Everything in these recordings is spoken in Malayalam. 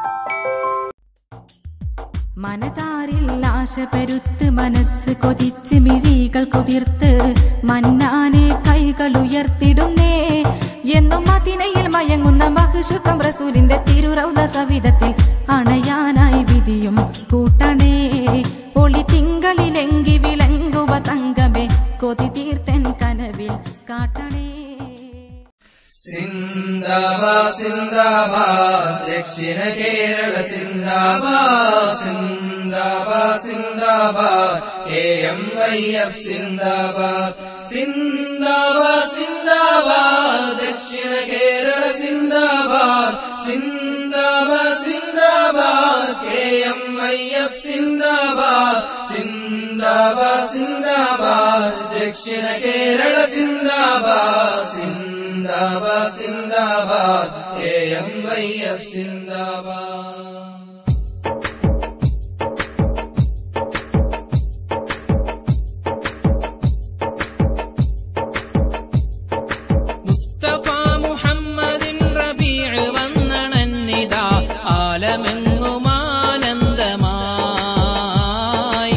മനതാരിൽ ആശ പെരുത്ത് മനസ്സ് കൊതിച്ച് മിഴികൾ കുതിർത്ത് മന്നാനെ കൈകൾ ഉയർത്തിടുന്നേ എന്നും മദിനയിൽ മയങ്ങുന്ന മഹുഷുക്കം റസൂലിന്റെ തിരുറൗല സവിധത്തിൽ അണയാനായി വിധിയും കൂട്ടണേ ഒളി തിങ്കളിലെങ്കി വിളങ്ങുവ തങ്കമേ കൊതി തീർത്തൻ കനവിൽ കാട്ടണേ സിന്ദാബാദ് സിന്ദാബാദ് ദക്ഷിണ കേരള സിന്ദാബാദ് സിന്ദാബാദ് സിന്ദാബാദ് കെ എം വൈ എഫ് സിന്ദാബാദ് സിന്ദാബാദ് സിന്ദാബാദ് ദക്ഷിണ കേരള സിന്ദാബാദ് സിന്ദാബാദ് സിന്ദാബാദ് കെ എം വൈ എഫ് സിന്ദാബാദ് സിന്ദാബാദ് സിന്ദാബാദ് ദക്ഷിണ കേരള സിന്ദാബാദ് സിന്ദാബാദ് സിന്ദാബാദ് കെ എം വൈ എഫ് സിന്ദാബാദ് മുസ്തഫ മുഹമ്മദിൻ റബീዕ വന്നണന്നിതാ ആലമെങ്ങുമാനന്ദമായി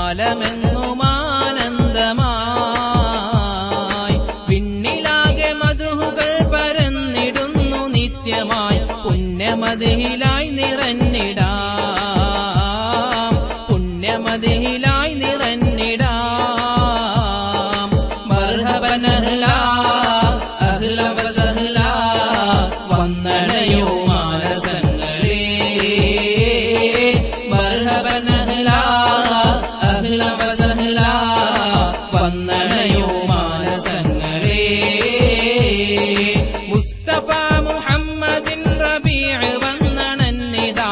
ആലമെങ്ങുമാനന്ദമായി പിന്നിലാകെ മധുഹുകൾ പരന്നിടുന്നു നിത്യമായി പുണ്യമതിലായി നിറഞ്ഞിടാം പുണ്യമതിലായി നിറഞ്ഞിടാം മർഹബൻ അഹ്ലാ അഹ്ല വസഹ്ല വന്നണയോ മാനസങ്ങളേ മർഹബൻ അഹ്ലാ അഹ്ല വസഹ്ല വന്നണയോ മാനസങ്ങളേ മുസ്തഫ മുഹമ്മദിൻ റബീዕ വന്നണന്നിതാ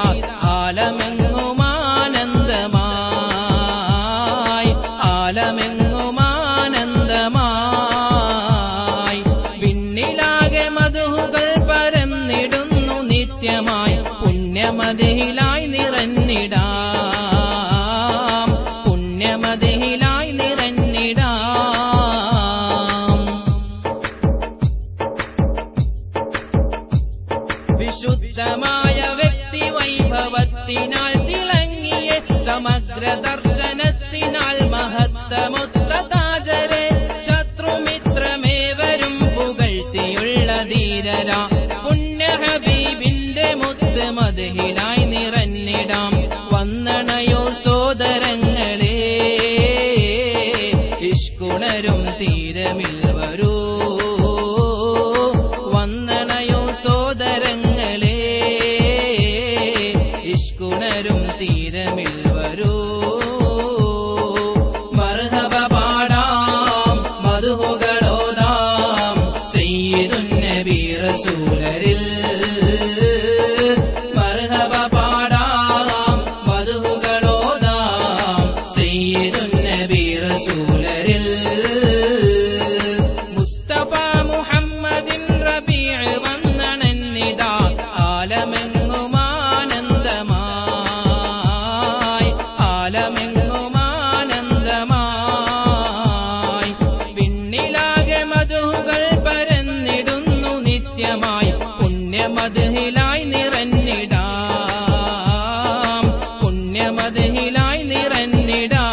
ആലമെങ്ങുമാനന്ദമായി ആലമെങ്ങുമാനന്ദമായി പിന്നിലാകെ മധുഹുകൾ പരന്നിടുന്നു നിത്യമായി പുണ്യമതിലായി നിറഞ്ഞിടാം പുണ്യമതിലായി നിറഞ്ഞിടാം വിശുദ്ധമായ വ്യക്തി വൈഭവത്തിനാൽ തിളങ്ങിയ സമഗ്ര ദർശനത്തിനാൽ മഹത്തമൊത്ത താജരെ ശത്രുമിത്രമേവരും പുകഴ്ത്തിയുള്ള ധീരര പുണ്യ ഹബീബിന്റെ മുത്ത് മതഹിലായി നിറഞ്ഞിടാം വന്നണയോ സോദരങ്ങളെ ഇഷ്കുണരും തീരമിൽ വരൂ വന്നണയോ സോദരങ്ങളെ ഇഷ്കുണരും തീരമിൽ വരൂ മർഹബ പാടാം മധുഹുകളോതാം സയ്യിദുൻ നബി റസൂലരിൽ മർഹബ പാടാം മധുഹുകളോതാം സയ്യിദുൻ നബി റസൂലരിൽ മുസ്തഫ മുഹമ്മദിൻ റബീዕ വന്നണന്നിതാ ആലമെങ്ങുമാനന്ദമായി ആലമെങ്ങുമാനന്ദമായി പിന്നിലാകെ മധുകൾ പരന്നിടുന്നു നിത്യമായി പുണ്യമതിലായി നിറഞ്ഞിടാം പുണ്യമതിലായി നിറഞ്ഞിടാം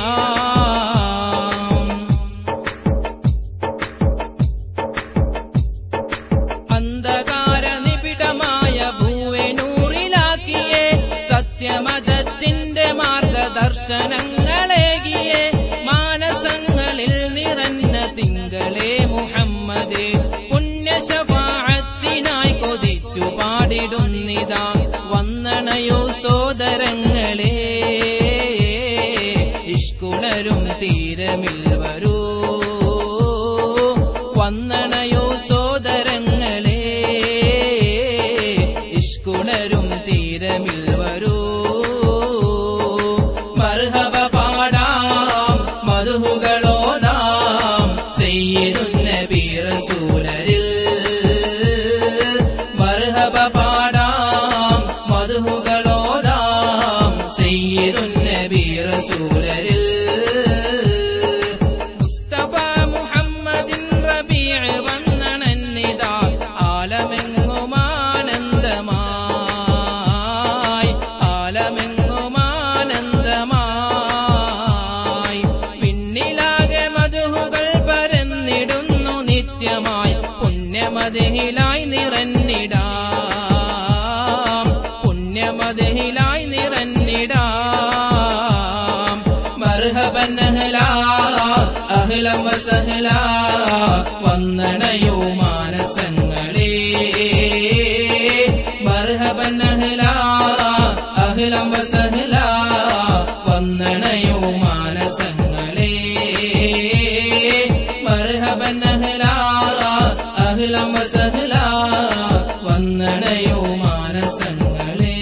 അന്ധകാര നിബിഡമായ ഭൂവനൂറിലാക്കിയേ സത്യമതത്തിന്റെ മാർഗദർശനങ്ങളേകിയേ മാനസങ്ങളിൽ നിറഞ്ഞ തിങ്കളെ മുഹമ്മദേ പുണ്യശഫാഴത്തിനായി കൊതിച്ചു പാടിടുന്നിതാ വന്നണയോ സോദരങ്ങളെ ഇഷ്കുണരും തീരമിൽ വരൂ വന്നണയോ സോദരങ്ങളെ ഇഷ്കുണരും തീരമിൽ വരൂ മർഹബ പാടാം മധുഹുകളോതാം സയ്യിദുൻ നബി റസൂലരിൽ മർഹബ പാടാം മധുഹുകളോതാം സയ്യിദുൻ നബി റസൂലരിൽ മുസ്തഫ മുഹമ്മദിൻ റബീዕ വന്നണന്നിതാ ആലമെങ്ങുമാനന്ദമായി പുണ്യമതഹിലായി നിറഞ്ഞിടാം പുണ്യമതഹിലായി നിറഞ്ഞിടാം മർഹബൻ അഹ്ല അഹ്ലം വസഹ്ല വന്നണയോ മാനസങ്ങളെ മർഹബൻ അഹ്ല അഹ്ലം വസഹ്ല വന്നണയോ മാനസങ്ങളെ മർഹബൻ അഹ്ല അഹ്ലം വസഹ്ല വന്നണയോ മാനസങ്ങളെ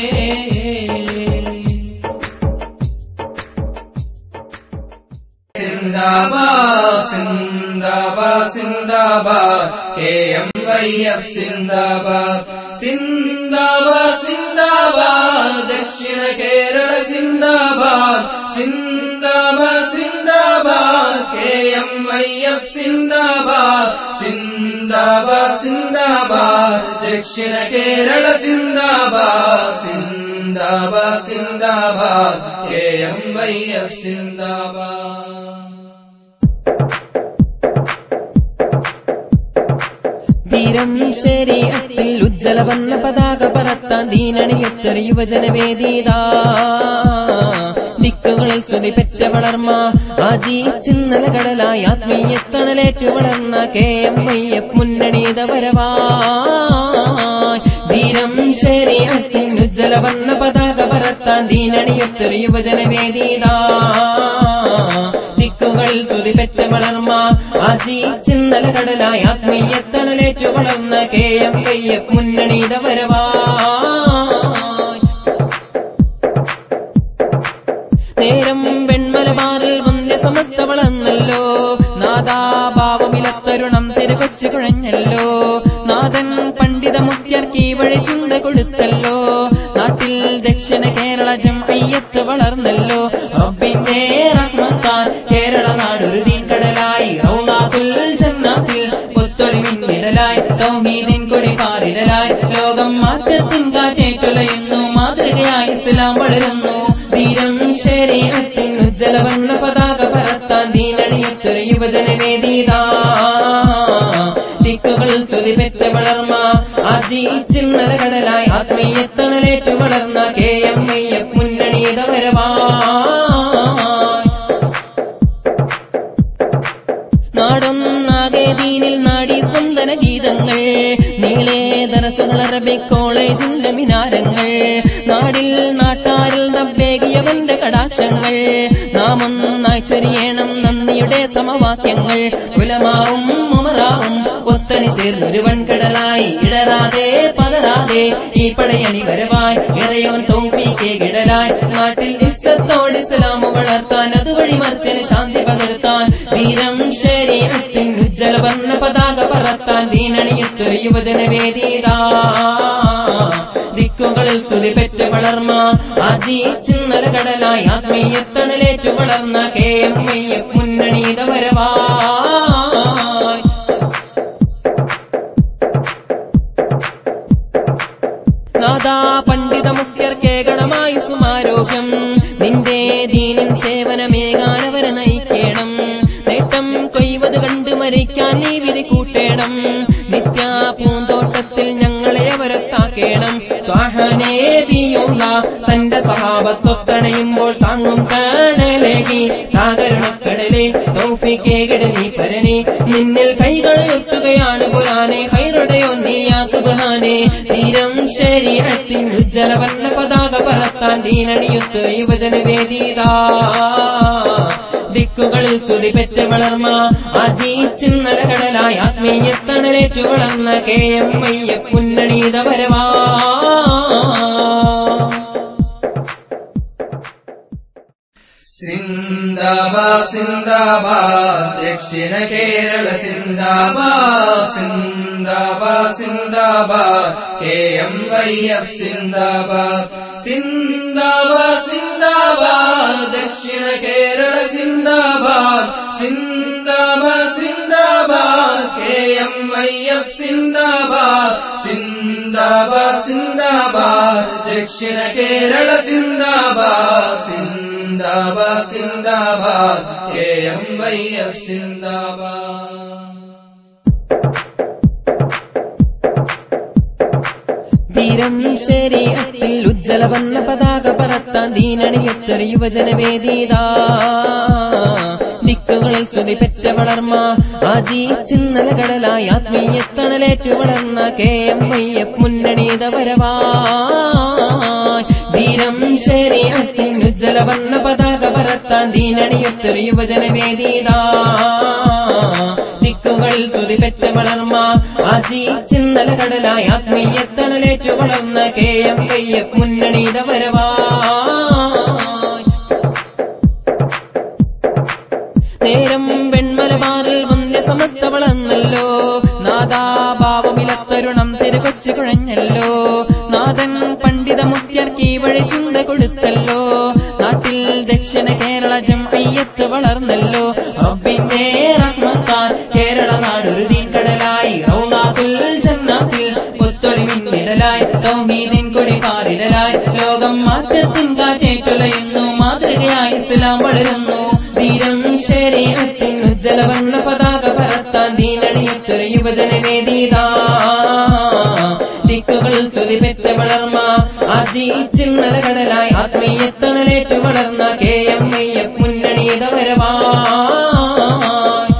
സിന്ദാബാദ് സിന്ദാബാദ് സിന്ദാബാദ് കെ എം വൈ എഫ് സിന്ദാബാദ് സിന്ദാബാദ് സിന്ദാബാദ് ദക്ഷിണ കേരള സിന്ദാബാദ് സിന്ദാബാദ് സിന്ദാബാദ് കെ എം വൈ എഫ് സിന്ദാബാദ് സിന്ദാബാദ് സിന്ദാബാദ് ദക്ഷിണ കേരള സിന്ദാബാദ് സിന്ദാബാദ് സിന്ദാബാദ് കെ എം വൈ എഫ് സിന്ദാബാദ് വീരം ശരീരത്തിൽ ഉജ്ജല വന്ന പതാക പറത്താൻ ദീനണിയത്തൊരു യുവജനവേദീതാ ദിക്കുകളിൽ സ്തുതി പെറ്റ വളർമ്മ ആജീച്ചിന്നല കടലായി ആത്മീയത്തണലേറ്റു വളർന്ന കെ എം വൈ എഫ് മുന്നണീത വരവായി ധീരം ശരീരത്തിൽ ഉജ്ജല വന്ന പതാക പറത്താൻ ദീനണിയത്തൊരു യുവജനവേദീതാ ദിക്കുകളിൽ സ്തുതി പെറ്റ വളർമ്മ ആജീച്ചിന്നല കടലായി ആത്മീയത്തണലേറ്റു വളർന്ന കെ എം വൈ എഫ് മുന്നണീത വരവായി നേരം വെൺമലബാറിൽ വന്യ സമസ്ത വളർന്നല്ലോ നാദാഭാവമിലത്തരുണം തിരുകൊച്ചു കുഴഞ്ഞല്ലോ നാഥൻ പണ്ഡിത മുക്തിയർക്കി വഴി ചിന്ത കൊടുത്തല്ലോ നാട്ടിൽ ദക്ഷിണ കേരള ജംഅയ്യത്ത് വളർന്നല്ലോ റബ്ബിന്റെ റഹ്മത്താൻ കേരള നാടൊരു തീൻകടലായി റൗലാത്തുൽ ജന്നാത്തിൽ പുത്തൊളി മിന്നിടലായി തൗഹീദിൻ കൊടി പാറിടലായി ലോകം മാറ്റത്തിൻ കാറ്റേറ്റുലയുന്നു മാതൃകയായി ഇസ്ലാം വളരുന്നു ധീരം ശരീരത്തിൻ ഉജ്ജലവന്ന പതാക പരത്താൻ ദീനണിയത്തൊരു യുവജനവേദീതാ ദിക്കുകൾ സ്തുതി പെറ്റ വളർമ്മ ആർജിച്ചിന്നല കടലായി ആത്മീയത്തണലേറ്റു വളർന്ന കെ എം ഐ എഫ് മുന്നണീത വരവായി നാടൊന്നാകെ ദീനിൽ നാടി സ്പന്ദന ഗീതങ്ങൾ നീളേ ദരസുകൾ അറബിക് കോളേജിന്റെ മിനാരങ്ങൾ നാടിൽ നാട്ടാരിൽ റബ്ബേകിയവന്റെ കടാക്ഷങ്ങൾ നാം ഒന്നായി ചൊരിയണം നന്ദിയുടെ സമവാക്യങ്ങൾ കുലമാവും ഉമറാവും ഒത്തണി ചേർന്നൊരു വൻകടലായി ഇടരാതെ പതരാതെ ഈ പടയണി വരവായി ഇറയോൻ തോപ്പിക്കെ കിടലായി നാട്ടിൽ ഇസ്സത്തോട് ഇസ്ലാമു വളർത്താൻ അതുവഴി മർത്തിന് ശാന്തി പകർത്താൻ ധീരം ശരീരത്തിൻ ഉജ്ജല വർണ്ണ പതാക പറത്താൻ ദീനണിയത്തൊരു യുവജനവേദീതാ ദിക്കുകളിൽ സ്തുതി പെറ്റ് വളർമ്മ ആജീച്ചിന്നല കടലായി ആത്മീയത്തണലേറ്റു വളർന്ന കെ എം ഐ എഫ് മുന്നണീത വരവായി നാദാ പണ്ഡിത മുഖ്യർക്കേ ഗണമായി സുമാരോഗ്യം നിന്റെ ദീനിൻ സേവനമേകാനവരെ നയിക്കണം നേട്ടം കൊയ്വത് കണ്ട് മരിക്കാൻ നീ വിധി കൂട്ടേണം നിത്യ പൂന്തോട്ടത്തിൽ ഞങ്ങളെ അവരത്താക്കേണം ത്വാഹനേ ബിയൂല തന്റെ സഹാബത്തൊത്തണയുമ്പോൾ താങ്ങും കാണലേകി സാഗരണക്കടലെ തൗഫിക്കേകിട നീ പരനെ നിന്നിൽ കൈകൾ ഒട്ടുകയാണ് പുരാനെ ഹൈറുടയോ നീയാ സുബാനെ തീരം ശരീരത്തിൻ ഉജ്ജല വർണ്ണ പതാക പറത്താൻ ദീനണിയുത്ത് യുവജനവേദീതാ ദിക്കുകളിൽ സ്തുതി പെറ്റ വളർമ്മ ആജീച്ചിന്നല കടലായി ആത്മീയത്തണലേറ്റു വളർന്ന കെ എം ഐ എഫ് മുന്നണീത വരവാ സിന്ദാബാദ് സിന്ദാബാദ് ദക്ഷിണ കേരള സിന്ദാബാദ് സിന്ദാബാദ് സിന്ദാബാദ് കെ എം വൈ എഫ് സിന്ദാബാദ് സിന്ദാബാദ് സിന്ദാബാദ് ദക്ഷിണ കേരള സിന്ദാബാദ് സിന്ദാബാദ് സിന്ദാബാദ് കെ എം വൈ എഫ് സിന്ദാബാദ് സിന്ദാബാദ് സിന്ദാബാദ് ദക്ഷിണ കേരള സിന്ദാബാദ് സിന്ദാബാദ് സിന്ദാബാദ് കെ എം വൈ എഫ് സിന്ദാബാദ് ധീരം ശരീരത്തിൽ ഉജ്ജല വന്ന പതാക പറത്താൻ ദീനണിയൊത്തൊരു യുവജനവേദീതാ ദിക്കുകളിൽ സ്തുതി പെറ്റ വളർമ്മ ആജീച്ചിന്നല കടലായി ആത്മീയത്തണലേറ്റു വളർന്ന കെ എം വയ്യ മുന്നണീത വരവായി ധീരം ശരീരത്തിൽ ഉജ്ജല വന്ന പതാക പറത്താൻ ദീനണിയൊത്തൊരു യുവജനവേദീതാ ദിക്കുകളിൽ സ്തുതി പെറ്റ വളർമ്മ ആജീച്ചിന്നല കടലായി ആത്മീയത്തണലേറ്റു വളർന്ന കെ എം വയ്യ മുന്നണീത വരവായി നേരം വെൺമലബാറിൽ വന്യ സമസ്ത വളർന്നല്ലോ നാദാഭാവമിലത്തരുണം തിരുകൊച്ചു കുഴഞ്ഞല്ലോ നാഥൻ പണ്ഡിത മുഖ്യർക്ക് ഈ വഴി ചിന്ത കൊടുത്തല്ലോ നാട്ടിൽ ദക്ഷിണ കേരള ജംഅയ്യത്ത് വളർന്നല്ലോ റബ്ബിന്റെ റഹ്മത്താൻ കേരള നാടൊരു ദീൻ കടലായി റൗലാത്തുൽ ജന്നാത്തിൽ പുത്തൊളിവിൻ ഇടലായി തൗഹീദിൻ കൊടി പാറിടലായി ലോകം മാറ്റത്തിൻ കാറ്റേറ്റുലയുന്നു മാതൃകയായി ഇസ്ലാം വളരുന്നു ധീരം ശരീരത്തിൻ ഉജ്ജല വന്ന പതാക പറത്താൻ ദീനണിയത്തൊരു യുവജനവേദീതാ ദിക്കുകൾ സ്തുതി പെറ്റ വളർമ്മ ആർജിച്ചിന്നല കടലായി ആത്മീയത്തണലേറ്റു വളർന്ന കെ എം ഐയ മുന്നണീത വരവായി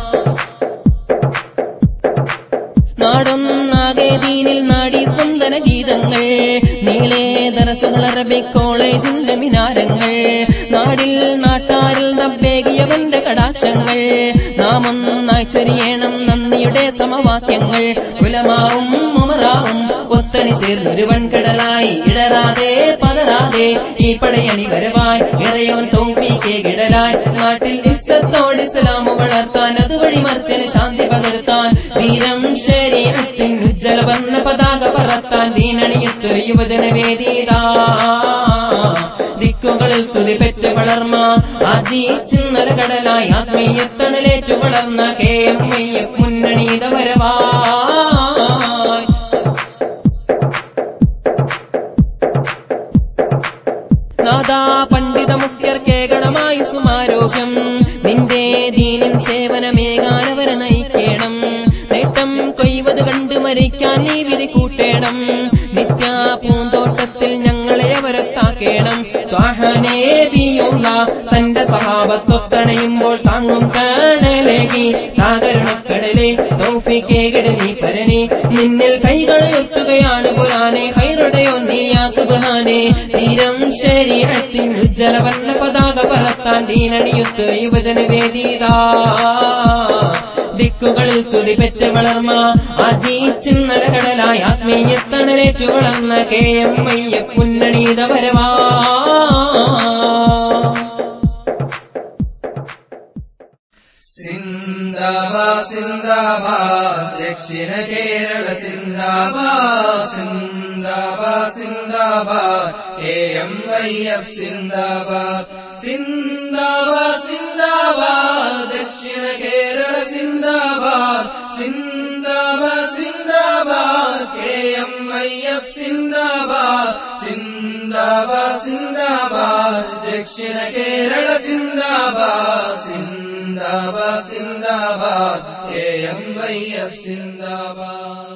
നാടൊന്നാകെ ദീനിൽ നാടി സ്പന്ദന ഗീതങ്ങൾ നീളേ ദരസുകൾ അറബിക് കോളേജിന്റെ മിനാരങ്ങൾ നാടിൽ നാട്ടാരിൽ റബ്ബേകിയവന്റെ കടാക്ഷങ്ങൾ നാം ഒന്നായി ചൊരിയണം നന്ദിയുടെ സമവാക്യങ്ങൾ കുലമാവും ഉമറാവും ഒത്തണി ചേർന്നൊരു വൻകടലായി ഇടരാതെ പതരാതെ ഈ പടയണി വരവായി ഇറയോൻ തോപ്പിക്കേ കിടലായി നാട്ടിൽ ഇസ്സത്തോട് ഇസ്ലാമു വളർത്താൻ അതുവഴി മർത്തിന് ശാന്തി പകർത്താൻ ധീരം ശരീരത്തിൻ ഉജ്ജല വർണ്ണ പതാക പറത്താൻ ദീനണിയത്തൊരു യുവജനവേദീതാ ദിക്കുകളിൽ സ്തുതി പെറ്റ വളർമ്മ ആജീച്ചിന്നല കടലായി ആത്മീയത്തണലേറ്റു വളർന്ന കെ എം ഐയ മുന്നണീത വരവായി നാദാ പണ്ഡിത മുഖ്യർക്കേകണമായി സുമാരോഗ്യം നിന്റെ ദീനിൻ സേവനമേകാനവരെ നയിക്കണം നേട്ടം കൊയ്വത് കണ്ട് മരിക്കാൻ നീ വിധി കൂട്ടേണം നിത്യ പൂന്തോട്ടത്തിൽ ഞങ്ങളെ അവരത്താക്കേണം ത്വാഹനേബിയുള്ള തന്റെ സഹാബത്തൊത്തണയുമ്പോൾ താങ്ങും കാണലേകി താകരണക്കടലെ തൗഫിക്കേകിട് നീ പരണി നിന്നിൽ കൈകൾ എത്തുകയാണ് പുരാനെ ഹൈറുടയോ നീയാ സുബാനെ തീരം ശരീരത്തിൻ ഉജ്ജല വർണ്ണ പതാക പറത്താൻ ദീനണിയുത്ത് യുവജനവേദീതാ ദിക്കുകളിൽ സ്തുതി പെറ്റ വളർമ്മ ആജീച്ചിന്നല കടലായി ആത്മീയത്തണലേറ്റു വളർന്ന കെ എം ഐയ പുന്നണീത വരവാ സിന്ദാബാദ് സിന്ദാബാദ് ദക്ഷിണ കേരള സിന്ദാബാദ് സിന്ദാബാദ് സിന്ദാബാദ് കെ എം വൈ എഫ് സിന്ദാബാദ് സിന്ദാബാദ് സിന്ദാബാദ് ദക്ഷിണ കേരള സിന്ദാബാദ് സിന്ദാബാദ് സിന്ദാബാദ് കെ എം വൈ എഫ് സിന്ദാബാദ് സിന്ദാബാദ് സിന്ദാബാദ് ദക്ഷിണ കേരള സിന്ദാബാദ് സിന്ദാബാദ് സിന്ദാബാദ് കെ എം വൈ എഫ് സിന്ദാബാദ്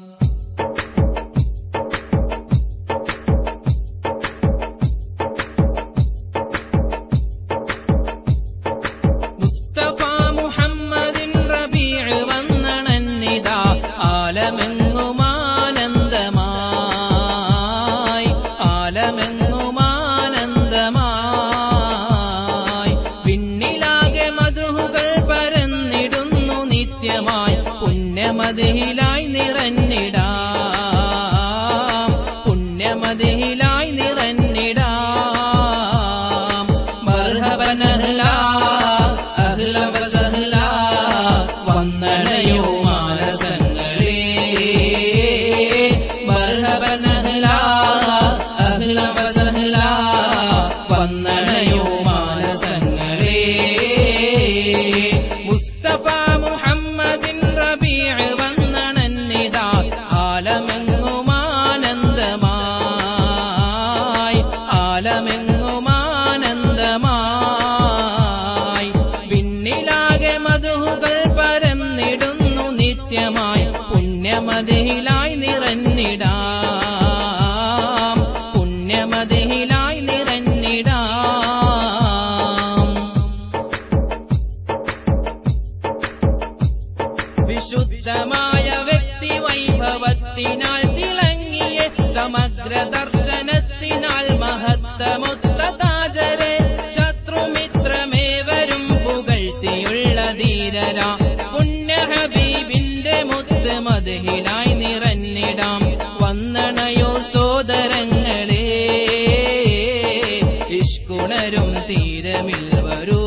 മുസ്തഫ മുഹമ്മദിൻ റബീዕ വന്നണന്നിതാ ആലമെങ്ങുമാനന്ദമായി ആലമെങ്ങുമാനന്ദമായി പിന്നിലാകെ മധുഹുകൾ പരന്നിടുന്നു നിത്യമായി പുണ്യമതിലായി നിറഞ്ഞ ഭദ്രദർശനത്തിനാൽ മഹത്തമൊത്ത താജരെ ശത്രുമിത്രമേവരും പുകഴ്ത്തിയുള്ള ധീരരാ പുണ്യ ഹബീബിന്റെ മുത്ത് മതഹിലായി നിറഞ്ഞിടാം വന്നണയോ സോദരങ്ങളെ ഇഷ്കുണരും തീരമിൽ വരൂ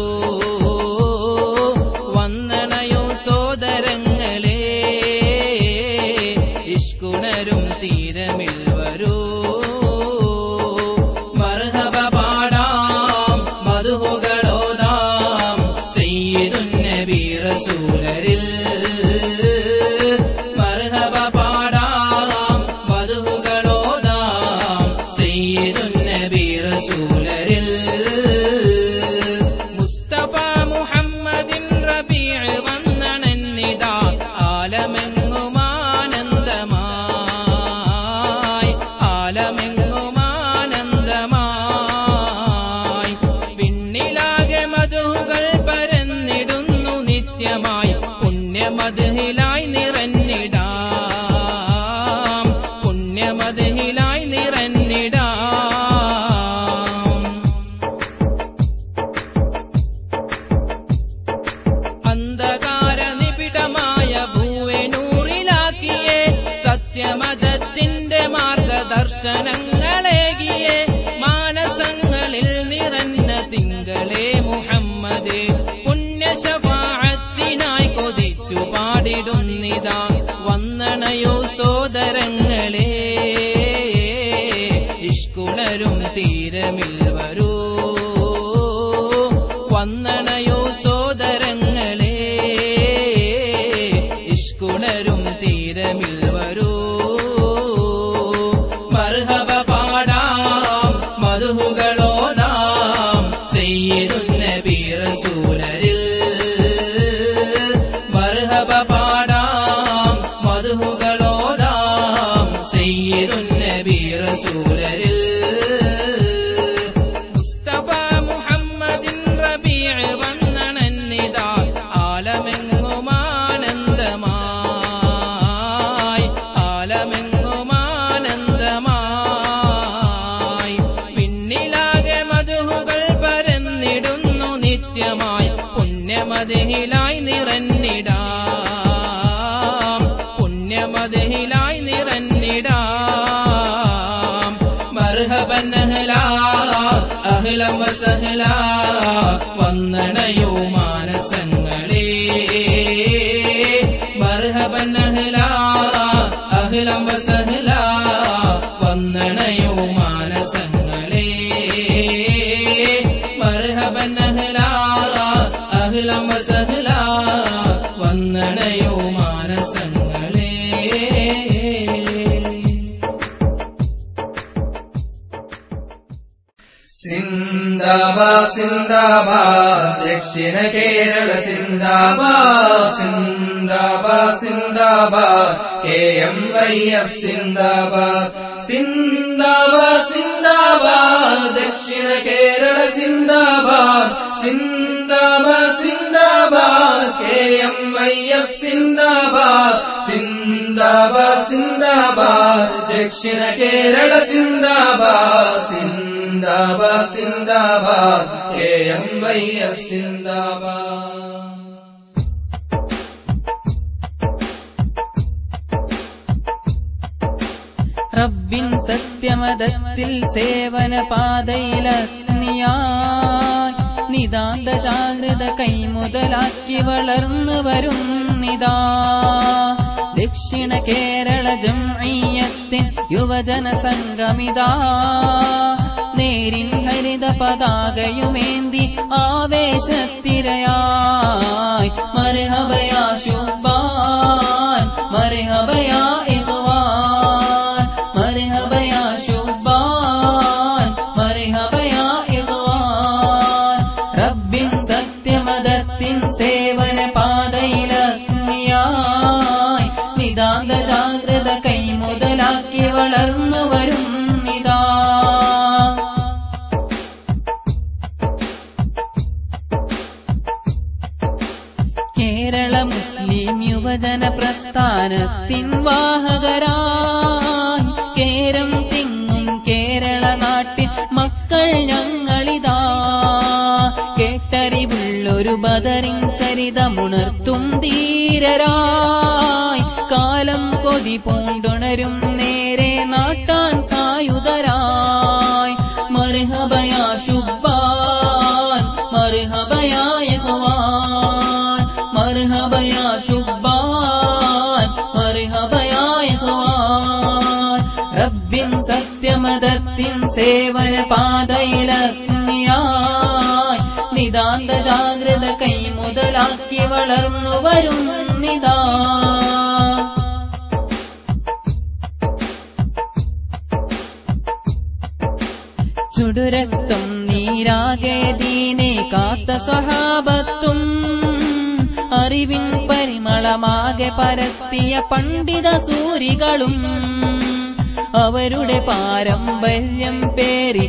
വന്നണയോ സോദരങ്ങളെ ഇഷ്കുണരും തീരമിൽ വരൂ മർഹബ പാടാം മധുഹുകളോതാം സയ്യിദുൻ നബി റസൂലരിൽ മർഹബ പാടാം മധുഹുകളോതാം സയ്യിദുൻ നബി റസൂലരിൽ മുസ്തഫ മുഹമ്മദിൻ റബീഅ് വന്നണന്നിതാ ആലമെങ്ങുമാനന്ദമായി ആലമെങ്ങുമാനന്ദമായി പിന്നിലാകെ മധുകൾ പരന്നിടുന്നു നിത്യമായി പുണ്യമതിലായി നിറഞ്ഞിടാം പുണ്യമതിലായി നിറഞ്ഞിടാം അന്ധകാര നിബിഡമായ ഭൂവനൂറിലാക്കിയേ സത്യമതത്തിന്റെ മാർഗദർശനങ്ങളേകിയേ മാനസങ്ങളിൽ നിറഞ്ഞ തിങ്കളെ മുഹമ്മദേ പുണ്യശഫാഴത്തിനായി കൊതിച്ചു പാടിടുന്നിതാ വന്നണയോ സോദരങ്ങളെ ഇഷ്കുണരും തീരമിൽ വരൂ വന്നണയോ സോദരങ്ങളെ ഇഷ്കുണരും തീരമിൽ വരൂ മർഹബ പാടാം മധുഹുകളോടാം സയ്യിദുൻ നബി റസൂലരിൽ മർഹബ പാടാം മധുഹുകളോടാം സയ്യിദുൻ നബി റസൂലരിൽ മുസ്തഫ മുഹമ്മദിൻ റബീഅ് വന്നണന്നിതാ ആലമെങ്ങുമാനന്ദമായി ആലമെങ്ങുമാനന്ദമായി പിന്നിലാകെ മധുഹുകൾ പരന്നിടുന്നു നിത്യമായി പുണ്യമതിലായി നിറഞ്ഞിടാം പുണ്യമതിലായി നിറഞ്ഞിടാം മർഹബൻ അഹ്ലാ അഹ്ലം വസഹ്ലാ വന്നണയോ മാനസങ്ങളെ മർഹബൻ അഹ്ലാ അഹ്ലം വസഹ്ലാ വന്നണയോ മാനസങ്ങളെ മർഹബൻ അഹ്ലാ അഹ്ലം വസഹ്ലാ വന്നണയോ മാനസങ്ങളെ സിന്ദാബാ സിന്ദാബാ ദക്ഷിണ കേരള സിന്ദാബാ സിന്ദാബാ സിന്ദാബാ കെ എം വൈ എഫ് സിന്ദാബാ സിന്ദാബാ സിന്ദാബാ ദക്ഷിണ കേരള സിന്ദാബാ സിന്ദാബാ സിന്ദാബാ കെ എം വൈ എഫ് സിന്ദാബാ സിന്ദാബാ സിന്ദാബാ ദക്ഷിണ കേരള സിന്ദാബാ സിന്ദാബാ സിന്ദാബാ കെ എം വൈ എഫ് സിന്ദാബാ റബ്ബിൻ സത്യമതത്തിൽ സേവന പാതയിലെത്തിയായി നിതാന്ത ജാഗ്രത കൈമുതലാക്കി വളർന്നു വരുന്നിതാ ദക്ഷിണ കേരള ജംഇയ്യത്തിൻ യുവജന സംഗമിതാ നേരിൻ ഹരിത പതാകയുമേന്തി ആവേശത്തിരയായി മർഹബയാ ശുഭാൻ മർഹബയാ ഇഖ്വാൻ മർഹബയാ ശുഭാൻ മർഹബയാ ഇഖ്വാൻ റബ്ബിൻ സത്യമതത്തിൻ സേവന പാതയിലെത്തിയായി നിതാന്ത ജാഗ്രത കൈമുതലാക്കി വളർന്നു വരുന്നിതാ കേരള മുസ്ലിം യുവജന പ്രസ്ഥാനത്തിൻ വാഹകരായി കേരം തിങ്ങും മക്കൾ ഞങ്ങളിതാ കേട്ടറിവുള്ളൊരു ബദറിൻ ചരിതമുണർത്തും ധീരരായി കാലം കൊതി പൂണ്ടുണരും നേരെ നാട്ടാൻ സായുധരായി മർഹബയാ ശുഭാൻ മർഹബയായ ഹവാൻ മർഹബയാ ശുഭാൻ മർഹബയായ ഹവാൻ റബ്ബിൻ സത്യമതത്തിൻ സേവന പാതയിലഗ്നിയായി നിതാന്ത ജാഗ്രത കൈ മുതലാക്കി വളർന്നു വരുന്നിതാ ചുടുരക്തം നീരാകെ ദീനെ കാത്ത സഹാബത്തും അറിവിൻ പരിമളമാകെ പരത്തിയ പണ്ഡിത സൂരികളും അവരുടെ പാരമ്പര്യം പേറി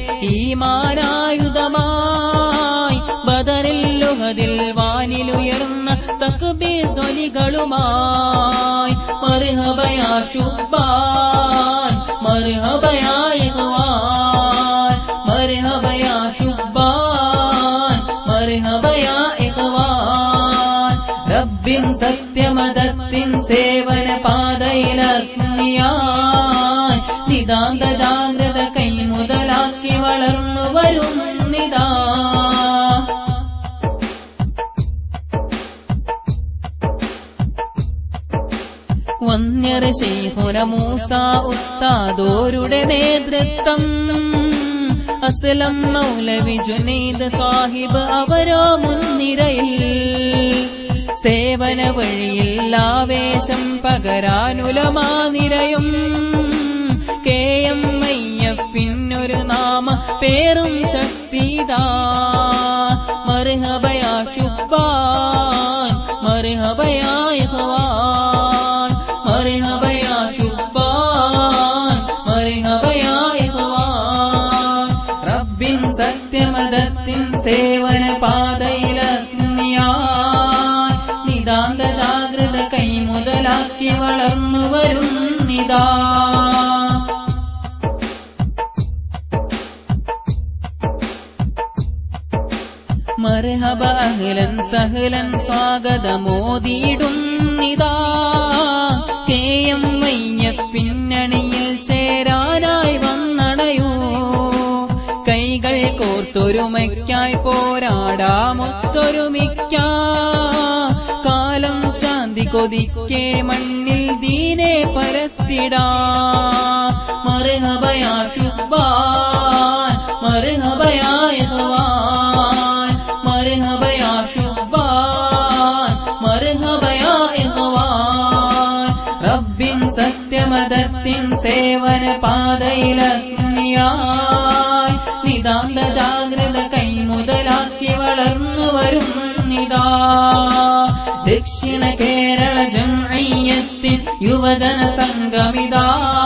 ഈമാനായുധമായി ബദറിൽ ലുഹതിൽ വാനിലുയർന്ന തക്ബീർ ധ്വനികളുമായി മർഹബയാ ശുഭാൻ മർഹബയാ ഇഖ്വാൻ മർഹബയാ ശുഭാൻ മർഹബയാ ഇഖ്വാൻ റബ്ബിൻ സത്യമതത്തിൻ സേവന പാതയിലഗ്നിയായി നിതാന്ത ജാഗ്രത കൈ മുതലാക്കി വളർന്നു വരുന്നിതാ വന്യർ ശൈഖുന മൂസ ഉസ്താദോരുടെ നേതൃത്വം അസ്ലം മൗലവി ജുനൈദ് സാഹിബ് അവരോ മുൻനിരയിൽ സേവന വഴിയിൽ ആവേശം പകരാനുലമാ നിരയും കെ എം പിന്നൊരു നാമ പേരും ശക്തിദാ മർഹബയാ ശുഭാൻ മർഹബയാ ഇഖ്വാൻ മർഹബയാ ശുഭാൻ മർഹബയാ ഇഖ്വാൻ റബ്ബിൻ സത്യമതത്തിൻ സേവന പാതയിലഗ്നിയായി നിതാന്ത ജാഗ്രത കൈ മുതലാക്കി വളർന്നു വരുന്നിതാ മർഹബ അഹ്ലൻ സഹ്ലൻ സ്വാഗതമോദിയിടുന്നിതാ കെ എം വയ്യ പിന്നണിയിൽ ചേരാനായി വന്നണയൂ കൈകൾ കോർത്തൊരുമയ്ക്കായി പോരാടാമൊത്തൊരുമിക്ക കാലം ശാന്തി കൊതിക്കെ മണ്ണിൽ ദീനെ പരത്തിടാ മർഹബയാ ശുഭാൻ മർഹബയാ ഇഖ്വാൻ മർഹബയാ ശുഭാൻ മർഹബയാ ഇഖ്വാൻ റബ്ബിൻ സത്യമതത്തിൻ സേവന പാതയിലഗ്നിയായി നിതാന്ത ജാഗ്രത കൈ മുതലാക്കി വളർന്നു വരുന്നിതാ ദക്ഷിണ കേരള ജംഅയ്യത്തിൻ യുവജന സംഗമിതാ